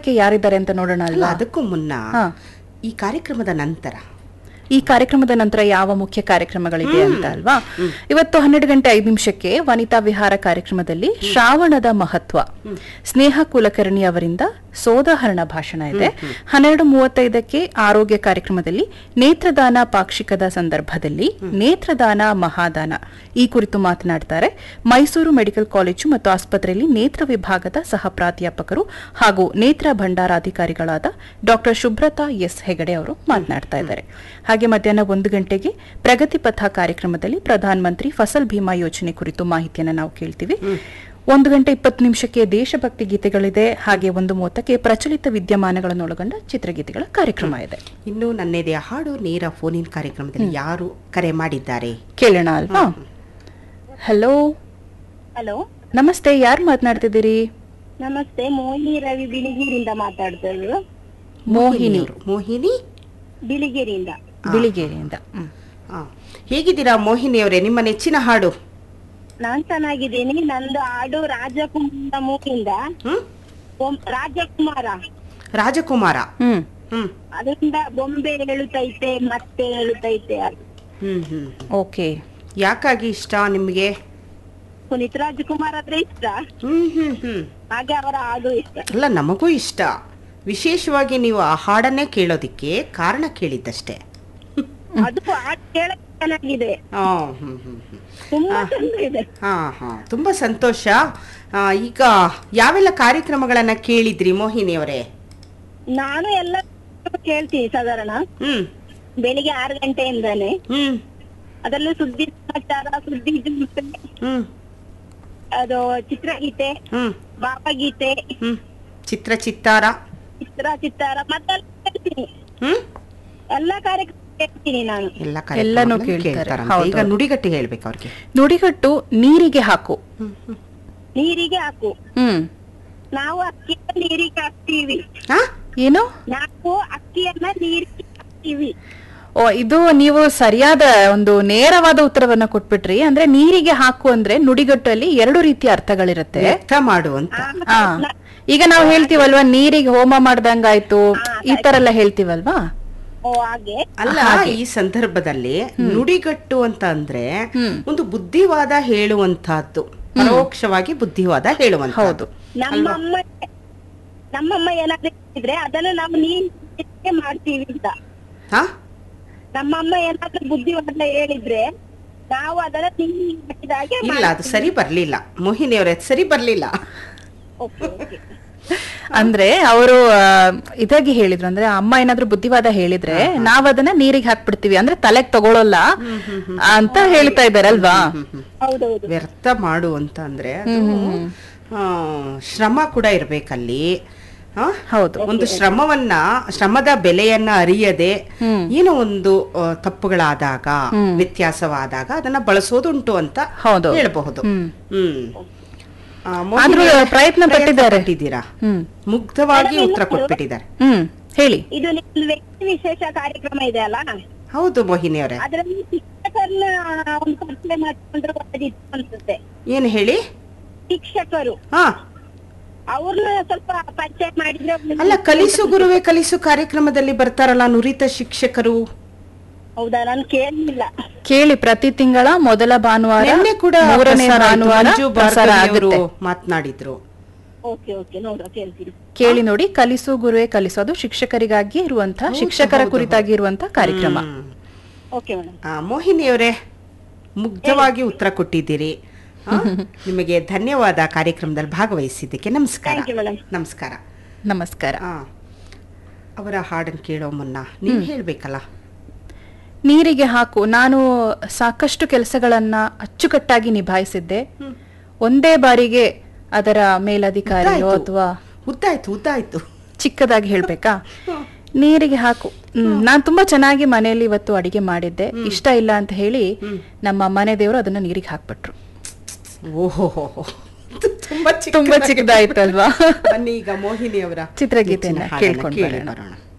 ಮಾತಾಡಕ್ಕೆ ಯಾರಿದ್ದಾರೆ ಅಂತ ನೋಡೋಣ ಅಲ್ಲ ಅಲ್ವಾ ಅದಕ್ಕೂ ಮುನ್ನ ಹಾ. ಈ ಕಾರ್ಯಕ್ರಮದ ನಂತರ ಈ ಕಾರ್ಯಕ್ರಮದ ನಂತರ ಯಾವ ಮುಖ್ಯ ಕಾರ್ಯಕ್ರಮಗಳಿದೆ ಅಂತ ಅಲ್ವಾ ಇವತ್ತು ಹನ್ನೆರಡು ಗಂಟೆ ಐದು ನಿಮಿಷಕ್ಕೆ ವನಿತಾ ವಿಹಾರ ಕಾರ್ಯಕ್ರಮದಲ್ಲಿ ಶ್ರಾವಣದ ಮಹತ್ವ ಸ್ನೇಹ ಕುಲಕರ್ಣಿ ಅವರಿಂದ ಸೋದಾಹರಣ ಭಾಷಣ ಇದೆ ಹನ್ನೆರಡು ಮೂವತ್ತೈದಕ್ಕೆ ಆರೋಗ್ಯ ಕಾರ್ಯಕ್ರಮದಲ್ಲಿ ನೇತ್ರದಾನ ಪಾಕ್ಷಿಕದ ಸಂದರ್ಭದಲ್ಲಿ ನೇತ್ರದಾನ ಮಹಾದಾನ ಈ ಕುರಿತು ಮಾತನಾಡ್ತಾರೆ ಮೈಸೂರು ಮೆಡಿಕಲ್ ಕಾಲೇಜು ಮತ್ತು ಆಸ್ಪತ್ರೆಯಲ್ಲಿ ನೇತ್ರ ವಿಭಾಗದ ಸಹ ಪ್ರಾಧ್ಯಾಪಕರು ಹಾಗೂ ನೇತ್ರ ಭಂಡಾರಾಧಿಕಾರಿಗಳಾದ ಡಾಕ್ಟರ್ ಶುಭ್ರತಾ ಎಸ್ ಹೆಗಡೆ ಅವರು ಮಾತನಾಡ್ತಾ ಇದ್ದಾರೆ ಹಾಗೆ ಮಧ್ಯಾಹ್ನ ಒಂದು ಗಂಟೆಗೆ ಪ್ರಗತಿ ಪಥ ಕಾರ್ಯಕ್ರಮದಲ್ಲಿ ಪ್ರಧಾನ ಮಂತ್ರಿ ಫಸಲ್ ಭೀಮಾ ಯೋಜನೆ ಕುರಿತು ಮಾಹಿತಿಯನ್ನು ನಾವು ಕೇಳ್ತೀವಿ ಒಂದು ಗಂಟೆ ಇಪ್ಪತ್ತು ನಿಮಿಷಕ್ಕೆ ದೇಶಭಕ್ತಿ ಗೀತೆಗಳಿದೆ ಹಾಗೆ ಒಂದು ಮೂವತ್ತಕ್ಕೆ ಪ್ರಚಲಿತ ವಿದ್ಯಮಾನಗಳನ್ನು ಒಳಗೊಂಡ ಚಿತ್ರಗೀತೆಗಳ ಕಾರ್ಯಕ್ರಮ ಇದೆ ಇನ್ನು ನನ್ನೆದೆಯ ಹಾಡು ನೇರ ಫೋನಿನ್ ಕಾರ್ಯಕ್ರಮದಲ್ಲಿ ಯಾರು ಕರೆ ಮಾಡಿದ್ದಾರೆ ಕೇಳೋಣ ಅಲ್ವಾ ಹಲೋ ಹಲೋ ನಮಸ್ತೆ ಯಾರು ಮಾತನಾಡ್ತಿದ್ದೀರಿ ನಮಸ್ತೆ ಮೋಹಿನಿ ರವಿ ಬಿಳಿಗೇರಿಯಿಂದ ಮಾತಾಡ್ತಾ ಇರೋದು ಮೋಹಿನಿ ಅವರು. ಮೋಹಿನಿ ಬಿಳಿಗೇರಿಯಿಂದ ಬಿಳಿಗೇರಿಯಿಂದ ಹ್ಮ್. ಆ, ಹೇಗಿದ್ದೀರಾ ಮೋಹಿನಿ ಅವರೇ ನಿಮ್ಮ ನೆಚ್ಚಿನ ಹಾಡು ನಾನ್ ಚೆನ್ನಾಗಿದ್ದೀನಿ ನಂದು ಹಾಡು ರಾಜಕುಮಾರ ಮೂವಿಯಿಂದ ಹ್ಮ್ ಬೊಂ- ರಾಜಕುಮಾರ ರಾಜಕುಮಾರ ಹ್ಮ್ ಹ್ಮ್ ಅದರಿಂದ ಬೊಂಬೆ ಹೇಳುತ್ತೈತೆ ಮತ್ತೆ ಹೇಳುತ್ತೈತೆ ಅದು ಹ್ಮ್ ಹ್ಮ್ ಓಕೆ ಯಾಕಾಗಿ ಇಷ್ಟ ನಿಮ್ಗೆ ಪುನೀತ್ ರಾಜಕುಮಾರ್ ಆದ್ರೆ ಇಷ್ಟ ಹ್ಮ್ ಹ್ಮ್ ಹ್ಮ್ ಹಾಗೆ ಅವರ ಹಾಡು ಇಷ್ಟ ಅಲ್ಲ ನಮಗೂ ಇಷ್ಟ ವಿಶೇಷವಾಗಿ ನೀವು ಆ ಹಾಡನ್ನೇ ಕೇಳೋದಿಕ್ಕೆ ಕಾರಣ ಕೇಳಿದ್ದಷ್ಟೇ ಅದು ಹಾಡು ಕೇಳಕ್ ಚೆನ್ನಾಗಿದೆ ಆ, ಹ್ಮ್ ಹ್ಮ್ ಹ್ಮ್ ತುಂಬಾ ಚಂದ ಇದೆ ಹಾ ಹಾ ತುಂಬಾ ಸಂತೋಷ ಆ, ಈಗ ಯಾವೆಲ್ಲ ಕಾರ್ಯಕ್ರಮಗಳನ್ನ ಕೇಳಿದ್ರಿ ಮೋಹಿನಿ ಅವರೇ ನಾನು ಎಲ್ಲ ಕೇಳ್ತೀನಿ ಸಾಧಾರಣ ಹ್ಮ್ ಬೆಳಿಗ್ಗೆ ಆರು ಗಂಟೆಯಿಂದಾನೆ ಹ್ಮ್ ಅದರಲ್ಲೂ ಸುದ್ದಿ ಸಮಾಚಾರ ಸುದ್ದಿ ಜುಂಪೆ, ಹ್ಮ್ ಅದು ಚಿತ್ರಗೀತೆ ಹ್ಮ್ ಭಾವಗೀತೆ ಹ್ಮ್ ಚಿತ್ರ ಚಿತ್ತಾರ ಚಿತ್ರ ಚಿತ್ತಾರ ಮತ್ತೆಲ್ಲ ಕೇಳ್ತೀನಿ ಹ್ಮ್ ಎಲ್ಲ ಕಾರ್ಯಕ್ರಮ ಕೇಳ್ತೀನಿ ನಾನು ಎಲ್ಲ ಎಲ್ಲನೂ ಕಾರ್ಯಕ್ರಮಗಳನ್ನ ಕೇಳ್ತಾರೆ. ಕೇಳ್ತಾರಂತೆ. ಹೌದು. ಈಗ ನುಡಿಗಟ್ಟು ಹೇಳ್ಬೇಕು ಅವ್ರಿಗೆ ನುಡಿಗಟ್ಟು ನೀರಿಗೆ ಹಾಕು ನೀರಿಗೆ ಹಾಕು ಹ್ಮ್ ನಾವು ಅಕ್ಕಿಯನ್ನ ನೀರಿಗೆ ಹಾಕ್ತೀವಿ ಹಾ ಏನು ನಾವು ಅಕ್ಕಿಯನ್ನ ನೀರಿಗೆ ಹಾಕ್ತೀವಿ ಓ ಇದು ನೀವು ಸರಿಯಾದ ಒಂದು ನೇರವಾದ ಉತ್ತರವನ್ನ ಕೊಟ್ಬಿಟ್ರಿ ಅಂದ್ರೆ ನೀರಿಗೆ ಹಾಕು ಅಂದ್ರೆ ನುಡಿಗಟ್ಟಲ್ಲಿ ಎರಡು ರೀತಿಯ ಅರ್ಥಗಳಿರುತ್ತೆ ವ್ಯಕ್ತ ಮಾಡುವಂತ ಆ ಈಗ ನಾವು ಹೇಳ್ತೀವಲ್ವಾ ನೀರಿಗೆ ಹೋಮ ಮಾಡ್ದಂಗಾಯ್ತು ಈ ತರ ಎಲ್ಲ ಹೇಳ್ತೀವಲ್ವಾ ಓ ಹಾಗೆ ಅಲ್ಲ ಈ ಸಂದರ್ಭದಲ್ಲಿ ನುಡಿಗಟ್ಟು ಅಂತ ಅಂದ್ರೆ ಒಂದು ಬುದ್ಧಿವಾದ ಹೇಳುವಂತಹದ್ದು ಪರೋಕ್ಷವಾಗಿ ಬುದ್ಧಿವಾದ ಹೇಳುವಂತಹದ್ದು ನಮ್ಮಮ್ಮ ನಮ್ಮಮ್ಮ ಏನಾದ್ರು ಹೇಳಿದ್ರೆ ಅದನ್ನ ನಾವು ನೀರಿಗೆ ಮಾಡ್ತೀವಿ ಅಂತ ಹಾ ನಮ್ಮಮ್ಮ ಏನಾದ್ರು ಬುದ್ಧಿವಾದ ಹೇಳಿದ್ರೆ ನಾವು ಅದನ್ನ ನೀರಿಗೆ ಹಾಕಿದಾಗೆ ಇಲ್ಲ ಅದು ಸರಿ ಬರ್ಲಿಲ್ಲ ಮೋಹಿನಿ ಅವರೇ ಸರಿ ಬರ್ಲಿಲ್ಲ ಓಕೆ ಓಕೆ ಅಂದ್ರೆ ಅವರು ಇದಾಗಿ ಹೇಳಿದ್ರು ಅಂದ್ರೆ ಅಮ್ಮ ಏನಾದ್ರು ಬುದ್ಧಿವಾದ ಹೇಳಿದ್ರೆ ನಾವ್ ಅದನ್ನ ನೀರಿಗೆ ಹಾಕ್ಬಿಡ್ತೀವಿ ಅಂದ್ರೆ ತಲೆಗ್ ತಗೊಳಲ್ಲ ಅಂತ ಹೇಳ್ತಾ ಇದಾರೆ ಅಲ್ವಾ ಹೌದೌದು ವ್ಯರ್ಥ ಮಾಡು ಅಂತ ಅಂದ್ರೆ ಅದು, ಆ, ಶ್ರಮ ಕೂಡ ಇರ್ಬೇಕಲ್ಲಿ ಆ? ಹೌದು ಒಂದು ಶ್ರಮವನ್ನ ಶ್ರಮದ ಬೆಲೆಯನ್ನ ಅರಿಯದೆ ಏನೋ ಒಂದು ಆ, ತಪ್ಪುಗಳಾದಾಗ ವ್ಯತ್ಯಾಸವಾದಾಗ ಅದನ್ನ ಬಳಸೋದುಂಟು ಅಂತ ಹೌದು. ಹೇಳಬಹುದು ಹ್ಮ್. ಹ್ಮ್ ಆ, ಮೋಹಿನಿ ಆದ್ರೂ ಅವರೇ, ಪ್ರಯತ್ನ ಪಟ್ಟಿದ್ದಾರೆ. ಪಟ್ಟಿದ್ದೀರಾ ಹ್ಮ್ ಮುಗ್ಧವಾಗಿ ಉತ್ತರ ಕೊಟ್ಬಿಟ್ಟಿದ್ದಾರೆ ಹ್ಮ್ ಹೇಳಿ ಇದು ನಿಮ್ದು ವ್ಯಕ್ತಿ ವಿಶೇಷ ಕಾರ್ಯಕ್ರಮ ಇದೆ ಅಲ್ಲ ಹೌದು ಮೋಹಿನಿ ಅವರೇ ಅದ್ರಲ್ಲಿ ಶಿಕ್ಷಕರನ್ನ ಒಂದು ಪರಿಚಯ ಮಾಡ್ಕೊಂಡ್ರೆ ಒಳ್ಳೆದಿತ್ತು ಅನ್ಸುತ್ತೆ ಏನ್ ಹೇಳಿ ಶಿಕ್ಷಕರು ಹಾ ಅವ್ರನ್ನ ಸ್ವಲ್ಪ ಪರಿಚಯ ಮಾಡಿದ್ರೆ ಒಳ್ಳೆದು. ಅಲ್ಲ ಕಲಿಸು ಗುರುವೆ ಕಲಿಸು ಕಾರ್ಯಕ್ರಮದಲ್ಲಿ ಬರ್ತಾರಲ್ಲ ನುರಿತ ಶಿಕ್ಷಕರು ಹೌದಾ ನಾನು ಕೇಳಲಿಲ್ಲ ಕೇಳಿ ಪ್ರತಿ ತಿಂಗಳ ಮೊದಲ ಭಾನುವಾರ ನಿನ್ನೆ ಕೂಡ ಮೂರನೇ ಪ್ರಸಾರ ಆಯ್ತು. ಭಾನುವಾರ ಮಂಜು ಪ್ರಸಾರ ಭಾರ್ಗವಿ ಅವರು ಆಗುತ್ತೆ ಮಾತನಾಡಿದ್ರು ಓಕೆ ಓಕೆ ನೋಡುವ ಕೇಳ್ತೀನಿ ಕೇಳಿ ನೋಡಿ ಕಲಿಸು ಗುರುವೆ ಕಲಿಸು ಅದು ಶಿಕ್ಷಕರಿಗಾಗಿ ಇರುವಂತಹ ಶಿಕ್ಷಕರ ಕುರಿತಾಗಿ ಇರುವಂತಹ ಕಾರ್ಯಕ್ರಮ ಹ್ಮ್. ಓಕೆ ಮೇಡಮ್ ಆ, ಮೋಹಿನಿ ಅವರೇ ಮುಗ್ಧವಾಗಿ ಉತ್ತರ ಕೊಟ್ಟಿದ್ದೀರಿ ಆ, ನಿಮಗೆ ಧನ್ಯವಾದ ಕಾರ್ಯಕ್ರಮದಲ್ಲಿ ಭಾಗವಹಿಸಿದ್ದಕ್ಕೆ ನಮಸ್ಕಾರ Thank you, madam. ನಮಸ್ಕಾರ ನಮಸ್ಕಾರ ಆ, ಅವರ ಹಾಡನ್ನು ಕೇಳೋ ಮುನ್ನ ನೀವು ಹೇಳ್ಬೇಕಲ್ಲ ನೀರಿಗೆ ಹಾಕು ನಾನು ಸಾಕಷ್ಟು ಕೆಲಸಗಳನ್ನ ಅಚ್ಚುಕಟ್ಟಾಗಿ ನಿಭಾಯಿಸಿದ್ದೆ ಒಂದೇ ಬಾರಿಗೆ ಅದರ ಮೇಲಧಿಕಾರಿಯೋ ಉದ್ದಾಯ್ತು. ಅಥವಾ ಉದ್ದಾಯ್ತು ಉದ್ದಾಯ್ತು ಚಿಕ್ಕದಾಗಿ ಹೇಳ್ಬೇಕಾ ನೀರಿಗೆ ಹಾಕು ಹ್ಮ್, ನಾನ್ ತುಂಬಾ ಚೆನ್ನಾಗಿ ಮನೆಯಲ್ಲಿ ಇವತ್ತು ಅಡಿಗೆ ಮಾಡಿದ್ದೆ ಇಷ್ಟ ಇಲ್ಲ ಅಂತ ಹೇಳಿ ನಮ್ಮ ಮನೆ ದೇವರು ಅದನ್ನ ನೀರಿಗೆ ಹಾಕ್ಬಿಟ್ರು ಓಹೋ ತುಂಬಾ ಚಿಕ್ಕ ತುಂಬಾ ಚಿಕ್ಕದಾಯ್ತಲ್ವಾ ಬನ್ನಿ ಈಗ ಮೋಹಿನಿ ಅವರ ಚಿತ್ರಗೀತೆಯನ್ನ ನೆಚ್ಚಿನ ಹಾಡನ್ನ ಕೇಳ್ಕೊಂಡು ಕೇಳಿ ಬರೋಣ. ಬರೋಣ